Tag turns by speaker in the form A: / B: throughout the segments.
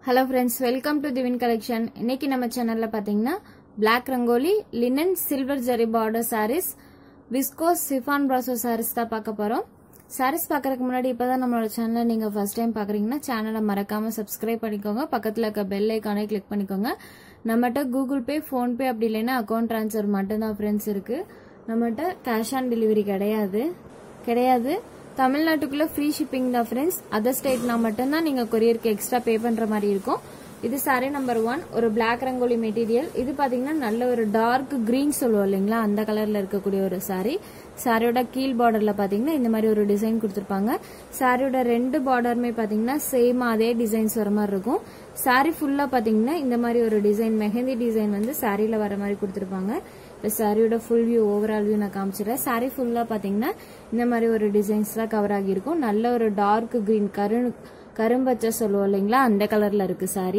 A: hello friends welcome to Divine collection இன்னைக்கு நம்ம சேனல்ல பாத்தீங்கன்னா black rangoli linen silver zari border saris viscose chiffon brasso saris தான் பார்க்க போறோம் சாரீஸ் பார்க்கறதுக்கு முன்னாடி இப்பதான் நம்மளோட சேனலை நீங்க ஃபர்ஸ்ட் டைம் பாக்குறீங்கன்னா சேனலை மறக்காம சப்ஸ்கிரைப் பண்ணிக்கோங்க பக்கத்துல இருக்க பெல் ஐக்கானே கிளிக் பண்ணிக்கோங்க நம்மகிட்ட கூகுள் பே ஃபோன்பே அப்படி இல்லைன்னா அக்கௌண்ட் ட்ரான்ஸ்ஃபர் மட்டும்தான் ஃப்ரெண்ட்ஸ் இருக்கு நம்மகிட்ட கேஷ் ஆன் டெலிவரி கிடையாது கிடையாது தமிழ்நாட்டுக்குள்ள ஃப்ரீ ஷிப்பிங் தான் ஃப்ரெண்ட்ஸ் அதர் ஸ்டேட்னா மட்டும்தான் நீங்க கொரியருக்கு எக்ஸ்ட்ரா பே பண்ற மாதிரி இருக்கும் இது சாரி நம்பர் ஒன் ஒரு பிளாக் ரங்கோலி மெட்டீரியல் இது பாத்தீங்கன்னா நல்ல ஒரு டார்க் கிரீன் சொல்லுவோம் இல்லைங்களா அந்த கலர்ல இருக்கக்கூடிய ஒரு சாரி சாரியோட கீழ் பார்டர்ல பாத்தீங்கன்னா இந்த மாதிரி ஒரு டிசைன் கொடுத்துருப்பாங்க சாரியோட ரெண்டு பார்டருமே பாத்தீங்கன்னா சேம் அதே டிசைன்ஸ் வர மாதிரி இருக்கும் சாரி ஃபுல்லா பாத்தீங்கன்னா இந்த மாதிரி ஒரு டிசைன் மெஹந்தி டிசைன் வந்து சாரியில வர மாதிரி கொடுத்துருப்பாங்க இப்போ சாரியோட ஃபுல் வியூ ஓவரால் வியூ நான் காமிச்சிடுறேன் சாரி ஃபுல்லா பாத்தீங்கன்னா இந்த மாதிரி ஒரு டிசைன்ஸ் தான் கவர் ஆகியிருக்கும் நல்ல ஒரு டார்க் கிரீன் கரு கரும்பச்சை சொல்லுவோம் இல்லைங்களா அந்த கலர்ல இருக்கு சாரி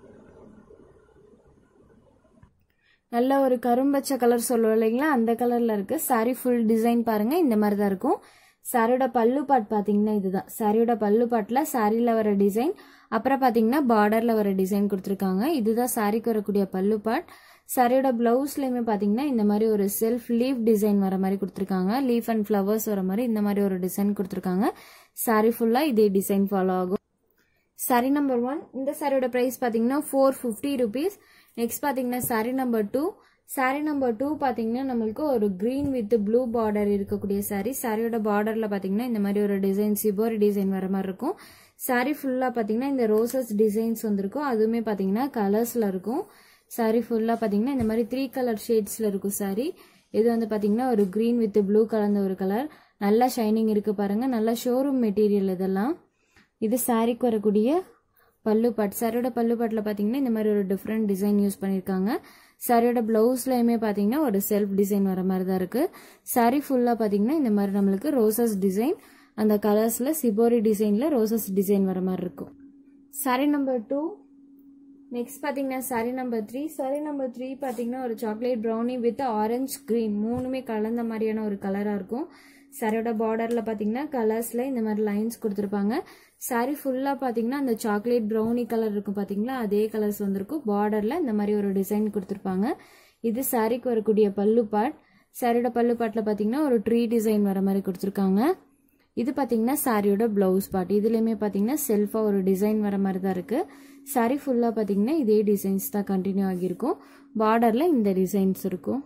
A: நல்ல ஒரு கரும்பச்சை கலர் சொல்லுவோம் இல்லைங்களா அந்த கலர்ல இருக்கு சாரி ஃபுல் டிசைன் பாருங்க இந்த மாதிரி தான் இருக்கும் சாரியோட பல்லு பாட் பாத்தீங்கன்னா இதுதான் சாரியோட பல்லு பாட்ல சாரியில வர டிசைன் அப்புறம் பாத்தீங்கன்னா பார்டர்ல வர டிசைன் கொடுத்துருக்காங்க இதுதான் சாரிக்கு வரக்கூடிய பல்லு பாட் சாரியோட பிளவுஸ்லயுமே பாத்தீங்கன்னா இந்த மாதிரி ஒரு செல்ஃப் லீஃப் டிசைன் வர மாதிரி கொடுத்துருக்காங்க லீஃப் அண்ட் ஃபிளவர்ஸ் வர மாதிரி இந்த மாதிரி ஒரு டிசைன் கொடுத்துருக்காங்க சாரி ஃபுல்லா இதே டிசைன் ஃபாலோ ஆகும் சாரி நம்பர் ஒன் இந்த சாரியோட பிரைஸ் பாத்தீங்கன்னா ஃபோர் ஃபிஃப்டி ருபீஸ் நெக்ஸ்ட் பாத்தீங்கன்னா sari number two sari number two பாத்தீங்கன்னா நம்மளுக்கு ஒரு கிரீன் வித் ப்ளூ பார்டர் இருக்கக்கூடிய சாரி சாரியோட பார்டர்ல பாத்தீங்கன்னா இந்த மாதிரி ஒரு டிசைன் சிபோரி டிசைன் வர மாதிரி இருக்கும் சாரி ஃபுல்லா பாத்தீங்கன்னா இந்த ரோசஸ் டிசைன்ஸ் வந்திருக்கும் அதுவுமே பாத்தீங்கன்னா கலர்ஸ்ல இருக்கும் சாரி ஃபுல்லா பாத்தீங்கன்னா இந்த மாதிரி த்ரீ கலர் ஷேட்ஸ்ல இருக்கும் சாரி இது வந்து பாத்தீங்கன்னா ஒரு கிரீன் வித் ப்ளூ கலந்த ஒரு கலர் நல்லா ஷைனிங் இருக்கு பாருங்க நல்லா ஷோரூம் மெட்டீரியல் இதெல்லாம் இது சாரிக்கு வரக்கூடிய பல்லு பாட் சாரியோட பல்லு பாட்டில் பார்த்தீங்கன்னா இந்த மாதிரி ஒரு டிஃப்ரெண்ட் டிசைன் யூஸ் பண்ணியிருக்காங்க சாரியோட பிளவுஸ்லையுமே பார்த்தீங்கன்னா ஒரு செல்ஃப் டிசைன் வர மாதிரி தான் இருக்கு சாரி ஃபுல்லாக பார்த்தீங்கன்னா இந்த மாதிரி நம்மளுக்கு ரோசஸ் டிசைன் அந்த கலர்ஸில் சிபோரி டிசைனில் ரோசஸ் டிசைன் வர மாதிரி இருக்கும் சாரி நம்பர் டூ நெக்ஸ்ட் பார்த்தீங்கன்னா sari number three sari number three பார்த்தீங்கன்னா ஒரு chocolate brownie with orange green மூணுமே கலந்த மாதிரியான ஒரு கலராக இருக்கும் சாரியோட பார்டரில் பார்த்தீங்கன்னா கலர்ஸில் இந்த மாதிரி லைன்ஸ் கொடுத்துருப்பாங்க சாரி ஃபுல்லாக பார்த்தீங்கன்னா அந்த சாக்லேட் ப்ரௌனி கலர் இருக்கும் பார்த்தீங்களா அதே கலர்ஸ் வந்திருக்கும் பார்டரில் இந்த மாதிரி ஒரு டிசைன் கொடுத்துருப்பாங்க இது சாரிக்கு வரக்கூடிய பல்லு பாட் சாரியோட பல்லு பாட்டில் பார்த்தீங்கன்னா ஒரு ட்ரீ டிசைன் வர மாதிரி கொடுத்துருக்காங்க இது பார்த்தீங்கன்னா சாரியோட பிளவுஸ் பார்ட் இதுலேயுமே பார்த்தீங்கன்னா செல்ஃபாக ஒரு டிசைன் வர மாதிரி தான் இருக்குது சாரி ஃபுல்லாக பார்த்தீங்கன்னா இதே டிசைன்ஸ் தான் கண்டினியூ ஆகியிருக்கும் பார்டரில் இந்த டிசைன்ஸ் இருக்கும்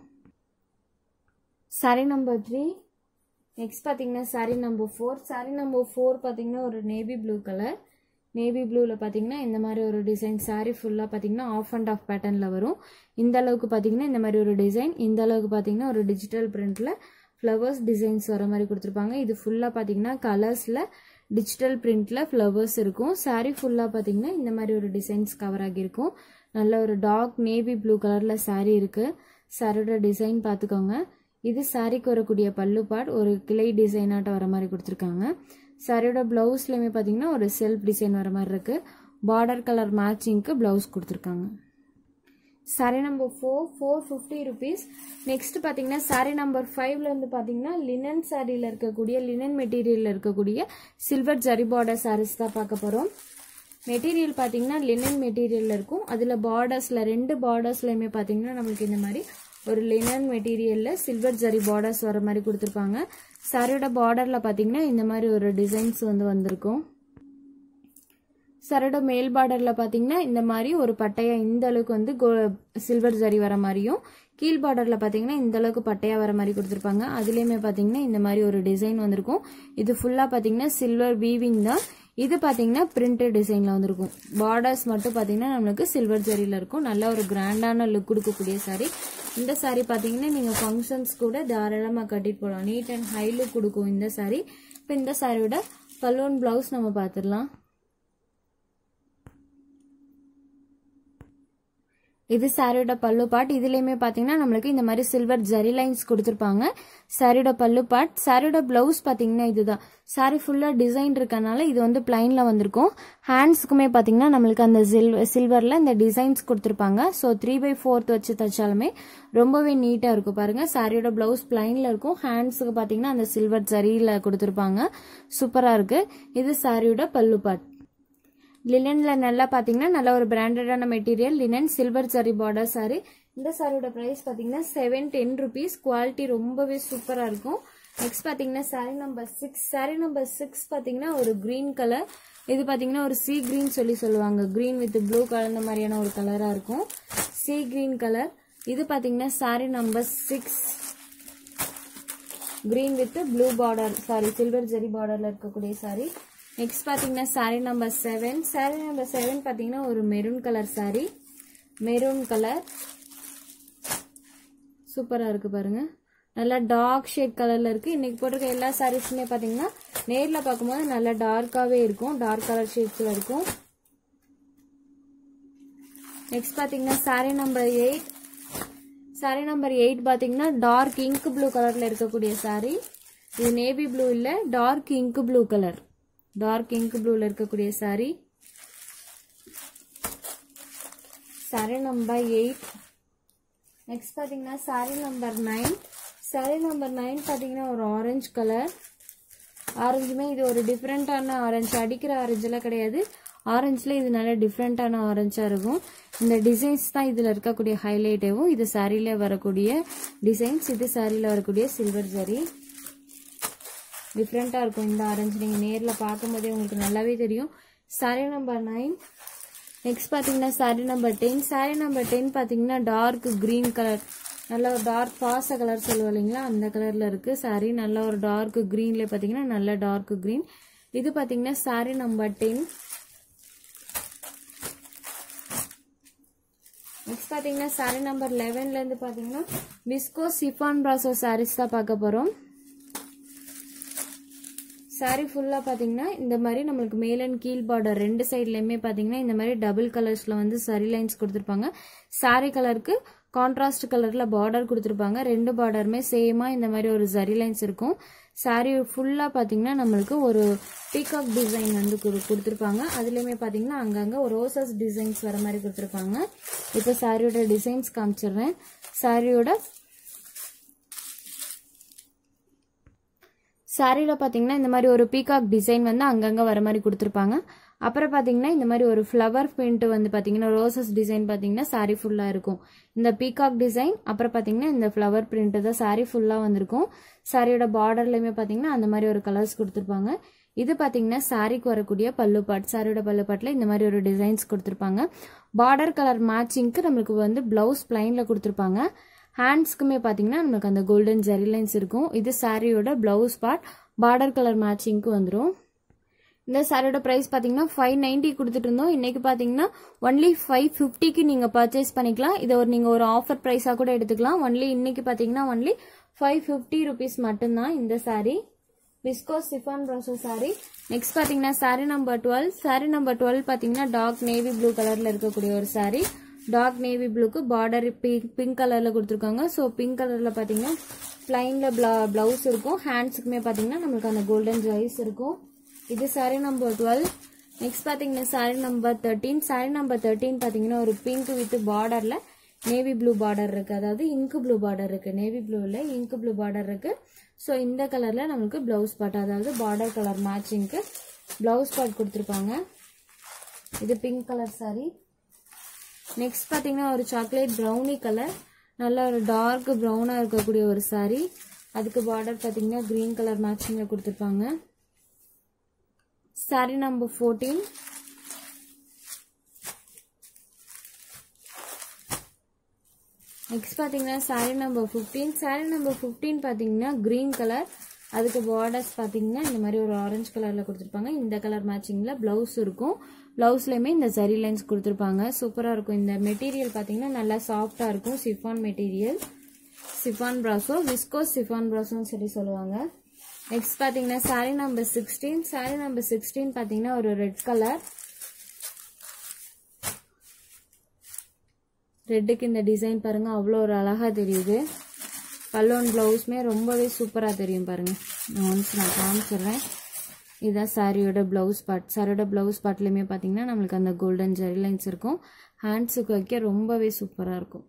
A: சாரி நம்பர் த்ரீ நெக்ஸ்ட் பார்த்தீங்கன்னா sari number four sari number four பார்த்தீங்கன்னா ஒரு நேவி ப்ளூ கலர் நேவி ப்ளூவில் பார்த்தீங்கன்னா இந்த மாதிரி ஒரு டிசைன் சாரி ஃபுல்லாக பார்த்தீங்கன்னா ஆஃப் அண்ட் ஆஃப் பேட்டர்னில் வரும் இந்த அளவுக்கு பார்த்தீங்கன்னா இந்த மாதிரி ஒரு டிசைன் இந்த அளவுக்கு பார்த்தீங்கன்னா ஒரு டிஜிட்டல் பிரிண்டில் ஃப்ளவர்ஸ் டிசைன்ஸ் வர மாதிரி கொடுத்துருப்பாங்க இது ஃபுல்லாக பார்த்தீங்கன்னா கலர்ஸில் டிஜிட்டல் பிரிண்டில் ஃப்ளவர்ஸ் இருக்கும் சாரி ஃபுல்லாக பார்த்தீங்கன்னா இந்த மாதிரி ஒரு டிசைன்ஸ் கவர் ஆகியிருக்கும் நல்ல ஒரு டார்க் நேவி ப்ளூ கலரில் சாரி இருக்குது சாரியோட டிசைன் பார்த்துக்கோங்க இது சாரிக்கு வரக்கூடிய பல்லு பாட் ஒரு கிளை டிசைனாட்ட வர மாதிரி கொடுத்துருக்காங்க சாரியோட பிளவுஸ்லையுமே பார்த்தீங்கன்னா ஒரு செல்ஃப் டிசைன் வர மாதிரி இருக்கு பார்டர் கலர் மேட்சிங்க்கு பிளவுஸ் கொடுத்துருக்காங்க sari number four four fifty rupees next பார்த்தீங்கன்னா சாரி நம்பர் ஃபைவ்ல வந்து பார்த்தீங்கன்னா லினன் சாரியில் இருக்கக்கூடிய லினன் மெட்டீரியலில் இருக்கக்கூடிய சில்வர் ஜரி பார்டர் சாரீஸ் தான் பார்க்க போகிறோம் மெட்டீரியல் பார்த்தீங்கன்னா லினன் மெட்டீரியலில் இருக்கும் அதில் பார்டர்ஸில் ரெண்டு பார்டர்ஸ்லையுமே பார்த்தீங்கன்னா நம்மளுக்கு இந்த மாதிரி ஒரு லினன் மெட்டீரியலில் சில்வர் ஜரி பார்டர்ஸ் வர மாதிரி கொடுத்துருப்பாங்க சாரியோட பார்டரில் பார்த்தீங்கன்னா இந்த மாதிரி ஒரு டிசைன்ஸ் வந்து வந்திருக்கும் சாரியோட மேல் பார்டரில் பார்த்தீங்கன்னா இந்த மாதிரி ஒரு பட்டையா இந்த அளவுக்கு வந்து சில்வர் ஜரி வர மாதிரியும் கீழ் பார்டரில் பார்த்தீங்கன்னா இந்த அளவுக்கு பட்டையா வர மாதிரி கொடுத்துருப்பாங்க அதுலேயுமே பார்த்தீங்கன்னா இந்த மாதிரி ஒரு டிசைன் வந்திருக்கும் இது ஃபுல்லாக பார்த்தீங்கன்னா சில்வர் வீவிங் தான் இது பார்த்தீங்கன்னா பிரிண்டட் டிசைனில் வந்திருக்கும் பார்டர்ஸ் மட்டும் பார்த்தீங்கன்னா நம்மளுக்கு சில்வர் ஜரியில் இருக்கும் நல்ல ஒரு கிராண்டான லுக் கொடுக்கக்கூடிய சாரி இந்த சாரி பார்த்தீங்கன்னா நீங்கள் ஃபங்க்ஷன்ஸ் கூட தாராளமாக கட்டிட்டு போகலாம் நீட் அண்ட் ஹை லுக் கொடுக்கும் இந்த சாரி இப்போ இந்த சாரியோட பலூன் பிளவுஸ் நம்ம பார்த்துடலாம் இது சாரியோட பல்லு பாட் இதுலயுமே பாத்தீங்கன்னா நம்மளுக்கு இந்த மாதிரி சில்வர் ஜரி லைன்ஸ் கொடுத்துருப்பாங்க சாரியோட பல்லு பாட் சாரியோட பிளவுஸ் பாத்தீங்கன்னா இதுதான் சாரி ஃபுல்லா டிசைன் இருக்கனால இது வந்து பிளைன்ல வந்திருக்கும் ஹேண்ட்ஸுக்குமே பாத்தீங்கன்னா நம்மளுக்கு அந்த சில்வர்ல இந்த டிசைன்ஸ் கொடுத்துருப்பாங்க ஸோ த்ரீ பை ஃபோர்த் வச்சு தச்சாலுமே ரொம்பவே நீட்டா இருக்கும் பாருங்க சாரியோட பிளவுஸ் பிளைன்ல இருக்கும் ஹேண்ட்ஸுக்கு பாத்தீங்கன்னா அந்த சில்வர் ஜரியில கொடுத்துருப்பாங்க சூப்பரா இருக்கு இது சாரியோட பல்லு பாட் லினனில் நல்லா பார்த்தீங்கன்னா நல்ல ஒரு பிராண்டடான material linen silver sari border sari இந்த சாரியோட ப்ரைஸ் பார்த்தீங்கன்னா செவன் டென் ருபீஸ் குவாலிட்டி ரொம்பவே சூப்பராக இருக்கும் நெக்ஸ்ட் பார்த்தீங்கன்னா sari number six sari number six பார்த்தீங்கன்னா ஒரு க்ரீன் கலர் இது பார்த்தீங்கன்னா ஒரு சி க்ரீன் சொல்லி சொல்லுவாங்க க்ரீன் வித் ப்ளூ கலந்த மாதிரியான ஒரு கலராக இருக்கும் சி க்ரீன் கலர் இது பார்த்தீங்கன்னா sari number six green with blue border sari silver zari பார்டர்ல இருக்கக்கூடிய சாரி நெக்ஸ்ட் பாத்தீங்கன்னா sari number seven sari number seven பாத்தீங்கன்னா ஒரு maroon colour sari maroon colour சூப்பரா இருக்கு பாருங்க நல்லா டார்க் ஷேட் கலர்ல இருக்கு இன்னைக்கு போட்டிருக்க எல்லா சாரீஸுமே பாத்தீங்கன்னா நேர்ல பார்க்கும்போது நல்லா டார்க்காவே இருக்கும் டார்க் கலர் ஷேட்ஸ்ல இருக்கும் நெக்ஸ்ட் பாத்தீங்கன்னா sari number eight sari number eight பார்த்தீங்கன்னா டார்க் இங்க் ப்ளூ கலரில் இருக்கக்கூடிய சாரி இது நேவி ப்ளூ இல்லை dark ink blue colour dark ink ப்ளூவில் இருக்கக்கூடிய sari sari number eight next பார்த்தீங்கன்னா sari number nine sari number nine பார்த்தீங்கன்னா ஒரு ஆரஞ்சு கலர் ஆரஞ்சுமே இது ஒரு டிஃப்ரெண்ட்டான ஆரஞ்சு அடிக்கிற ஆரஞ்செல்லாம் கிடையாது ஆரஞ்சில் இது நல்ல டிஃப்ரெண்ட்டான ஆரஞ்சாக இருக்கும் இந்த டிசைன்ஸ் தான் இதில் இருக்கக்கூடிய ஹைலைட்டேவும் இது சாரியில் வரக்கூடிய டிசைன்ஸ் இது சாரியில் வரக்கூடிய சில்வர் ஜரி டிஃப்ரெண்ட்டாக இருக்கும் இந்த ஆரஞ்சு நீங்கள் நேரில் பார்க்கும்போதே உங்களுக்கு நல்லாவே தெரியும் சாரி நம்பர் நைன் நெக்ஸ்ட் பார்த்தீங்கன்னா sari number ten sari number ten பார்த்தீங்கன்னா டார்க் க்ரீன் கலர் நல்ல ஒரு டார்க் பாச கலர் சொல்லுவோம் இல்லைங்களா அந்த கலரில் இருக்குது சாரி நல்ல ஒரு டார்க் க்ரீனில் பார்த்தீங்கன்னா நல்ல டார்க் க்ரீன் இது பார்த்தீங்கன்னா சாரி நம்பர் டென் நெக்ஸ்ட் பார்த்தீங்கன்னா சாரி நம்பர் லெவன்லேருந்து பார்த்தீங்கன்னா விஸ்கோ சிஃபான் ப்ராசோ சாரீஸ் தான் பார்க்க போகிறோம் சாரி ஃபுல்லாக பார்த்தீங்கன்னா இந்த மாதிரி நம்மளுக்கு மேல் அண்ட் கீழ் பார்டர் ரெண்டு சைட்லையுமே பார்த்தீங்கன்னா இந்த மாதிரி டபுள் கலர்ஸில் வந்து சரி லைன்ஸ் கொடுத்துருப்பாங்க சாரி கலருக்கு கான்ட்ராஸ்ட் கலரில் பார்டர் கொடுத்துருப்பாங்க ரெண்டு பார்டருமே சேமாக இந்த மாதிரி ஒரு சரி லைன்ஸ் இருக்கும் சாரி ஃபுல்லாக பார்த்தீங்கன்னா நம்மளுக்கு ஒரு பீகாக் டிசைன் வந்து கொடு கொடுத்துருப்பாங்க அதுலேயுமே பார்த்தீங்கன்னா அங்கங்கே ஒரு ரோசஸ் டிசைன்ஸ் வர மாதிரி கொடுத்துருப்பாங்க இப்போ சாரியோட டிசைன்ஸ் காமிச்சிடுறேன் சாரியோட சாரியில் பார்த்தீங்கன்னா இந்த மாதிரி ஒரு பீகாக் டிசைன் வந்து அங்கங்கே வர மாதிரி கொடுத்துருப்பாங்க அப்புறம் பார்த்தீங்கன்னா இந்த மாதிரி ஒரு ஃப்ளவர் பிரிண்ட் வந்து பார்த்தீங்கன்னா ரோசஸ் டிசைன் பார்த்தீங்கன்னா சாரி ஃபுல்லாக இருக்கும் இந்த பீகாக் டிசைன் அப்புறம் பார்த்தீங்கன்னா இந்த ஃப்ளவர் பிரிண்ட் தான் சாரி ஃபுல்லாக வந்திருக்கும் சாரியோட பார்டர்லையுமே பார்த்தீங்கன்னா அந்த மாதிரி ஒரு கலர்ஸ் கொடுத்துருப்பாங்க இது பார்த்தீங்கன்னா சாரிக்கு வரக்கூடிய பல்லு பாட் சாரியோட பல்லு பாட்டில் இந்த மாதிரி ஒரு டிசைன்ஸ் கொடுத்துருப்பாங்க பார்டர் கலர் மேட்சிங்க்கு நம்மளுக்கு வந்து பிளவுஸ் பிளைனில் கொடுத்துருப்பாங்க ஹேண்ட்ஸ்க்குமே பார்த்தீங்கன்னா நமக்கு அந்த கோல்டன் ஜெரி லைன்ஸ் இருக்கும் இது சாரியோட பிளவுஸ் பார்ட் பார்டர் கலர் மேட்சிங்க்கு வந்துடும் இந்த சாரியோட ப்ரைஸ் பார்த்தீங்கன்னா ஃபைவ் நைன்ட்டி கொடுத்துட்டு இருந்தோம் இன்னைக்கு பார்த்தீங்கன்னா ஒன்லி ஃபைவ் ஃபிஃப்டிக்கு நீங்கள் பர்ச்சேஸ் பண்ணிக்கலாம் இதை ஒரு நீங்கள் ஒரு ஆஃபர் ப்ரைஸாக கூட எடுத்துக்கலாம் ஒன்லி இன்னைக்கு பார்த்தீங்கன்னா ஒன்லி ஃபைவ் ஃபிஃப்டி ருபீஸ் மட்டும்தான் இந்த sari viscose chiffon brasso sari next பார்த்தீங்கன்னா sari number twelve sari number twelve பார்த்தீங்கன்னா டார்க் நேவி ப்ளூ கலரில் இருக்கக்கூடிய ஒரு சாரி டார்க் நேவி ப்ளூக்கு பார்டர் பிங்க் பிங்க் கலரில் கொடுத்துருக்காங்க ஸோ பிங்க் கலரில் பார்த்தீங்கன்னா பிளைனில் ப்ளவுஸ் இருக்கும் ஹேண்ட்ஸுக்குமே பார்த்தீங்கன்னா நம்மளுக்கு அந்த கோல்டன் ஜைஸ் இருக்கும் இது சாரி நம்பர் டுவெல் நெக்ஸ்ட் பார்த்தீங்கன்னா sari number thirteen sari number thirteen பார்த்தீங்கன்னா ஒரு பிங்க் வித் பார்டரில் நேவி ப்ளூ பார்டர் இருக்கு அதாவது இங்கு ப்ளூ பார்டர் இருக்கு நேவி ப்ளூவில் இங்கு ப்ளூ பார்டர் இருக்கு ஸோ இந்த கலரில் நமக்கு ப்ளவுஸ் பாட் அதாவது பார்டர் கலர் மேட்சிங்க்கு ப்ளவுஸ் பாட் கொடுத்துருப்பாங்க இது பிங்க் கலர் சாரி நெக்ஸ்ட் பார்த்தீங்கன்னா ஒரு சாக்லேட் ப்ரௌனி கலர் நல்ல ஒரு டார்க் ப்ரௌனாக இருக்கக்கூடிய ஒரு சாரி அதுக்கு பார்டர் பார்த்தீங்கன்னா க்ரீன் கலர் மேட்சிங்கில் கொடுத்துருப்பாங்க சாரி நம்பர் ஃபோர்டீன் நெக்ஸ்ட் பார்த்தீங்கன்னா sari number fifteen sari number fifteen பார்த்தீங்கன்னா க்ரீன் கலர் அதுக்கு பார்டர்ஸ் பார்த்தீங்கன்னா இந்த மாதிரி ஒரு ஆரஞ்சு கலரில் கொடுத்துருப்பாங்க இந்த கலர் மேட்சிங்கில் ப்ளவுஸ் இருக்கும் ப்ளவுஸ்லையுமே இந்த சரி லைன்ஸ் கொடுத்துருப்பாங்க சூப்பராக இருக்கும் இந்த மெட்டீரியல் பார்த்தீங்கன்னா நல்லா சாஃப்டாக இருக்கும் chiffon material chiffon brasso viscose chiffon ப்ராஸோன்னு சொல்லி சொல்லுவாங்க நெக்ஸ்ட் பார்த்தீங்கன்னா sari number sixteen sari number sixteen பார்த்தீங்கன்னா ஒரு ரெட் கலர் ரெட்டுக்கு இந்த டிசைன் பாருங்க அவ்வளோ ஒரு அழகா தெரியுது பல்லோன் ப்ளவுஸ்மே ரொம்பவே சூப்பராக தெரியும் பாருங்க நான் ஒன்ஸ் நான் காமிச்சிடுறேன் இதுதான் சாரியோட ப்ளவுஸ் பார்ட் சாரியோட ப்ளவுஸ் பார்ட்லேயுமே பார்த்தீங்கன்னா நம்மளுக்கு அந்த கோல்டன் ஜெரி லைன்ஸ் இருக்கும் ஹேண்ட்ஸுக்கு வைக்க ரொம்பவே சூப்பராக இருக்கும்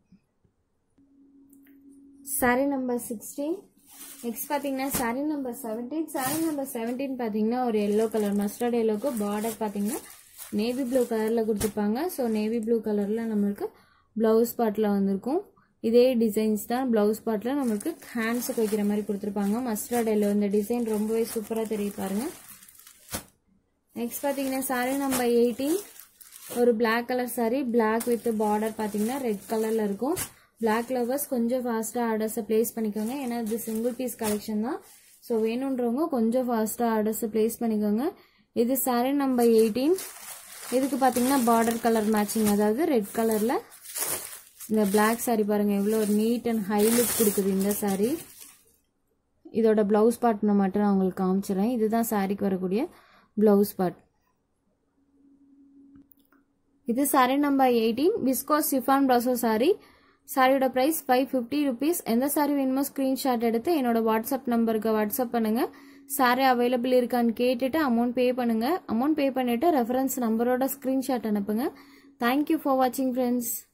A: சாரி நம்பர் சிக்ஸ்டீன் நெக்ஸ்ட் பார்த்தீங்கன்னா sari number seventeen sari number seventeen பார்த்தீங்கன்னா ஒரு எல்லோ கலர் மஸ்டர்ட் எல்லோக்கு பார்டர் பார்த்தீங்கன்னா நேவி ப்ளூ கலரில் கொடுத்துருப்பாங்க ஸோ நேவி ப்ளூ கலரில் நம்மளுக்கு ப்ளவுஸ் பார்ட்டில் வந்திருக்கும் இதே டிசைன்ஸ் தான் ப்ளவுஸ் பார்ட்டில் நம்மளுக்கு ஹேண்ட்ஸுக்கு வைக்கிற மாதிரி கொடுத்துருப்பாங்க மஸ்டர்ட் எல்லோ இந்த டிசைன் ரொம்பவே சூப்பராக தெரியும் பாருங்க நெக்ஸ்ட் பார்த்தீங்கன்னா சாரீ நம்பர் எயிட்டீன் ஒரு black colour sari black with border பார்த்தீங்கன்னா ரெட் கலரில் இருக்கும் பிளாக் லவர்ஸ் கொஞ்சம் ஃபாஸ்ட்டாக ஆர்டர்ஸை ப்ளேஸ் பண்ணிக்கோங்க ஏன்னா இது சிங்கிள் பீஸ் கலெக்ஷன் தான் ஸோ வேணுன்றவங்க கொஞ்சம் ஃபாஸ்ட்டாக ஆர்டர்ஸை ப்ளேஸ் பண்ணிக்கோங்க இது சாரீ நம்பர் எயிட்டீன் இதுக்கு பார்த்தீங்கன்னா பார்டர் கலர் மேட்சிங் அதாவது ரெட் கலரில் இந்த பிளாக் சாரீ பாருங்கள் எவ்வளோ ஒரு நீட் அண்ட் ஹை லுக் கொடுக்குது இந்த சாரீ இதோட ப்ளவுஸ் பார்ட் நான் மட்டும் நான் உங்களுக்கு காமிச்சிடுறேன் இதுதான் சாரீக்கு வரக்கூடிய ப்ளவுஸ் பார்ட் இது sari number eighteen viscose chiffon ப்ளவுஸோ சாரீ சாரியோட ப்ரைஸ் ஃபைவ் ஃபிஃப்டி ருபீஸ் எந்த சாரீ வேணுமோ ஸ்க்ரீன்ஷாட் எடுத்து என்னோட வாட்ஸ்அப் நம்பருக்கு வாட்ஸ்அப் பண்ணுங்க சாரீ அவைலபிள் இருக்கான்னு கேட்டுட்டு அமௌண்ட் பே பண்ணுங்க அமௌண்ட் பே பண்ணிட்டு ரெஃபரன்ஸ் நம்பரோட ஸ்க்ரீன்ஷாட் அனுப்புங்க தேங்க்யூ ஃபார் வாட்சிங் ஃப்ரெண்ட்ஸ்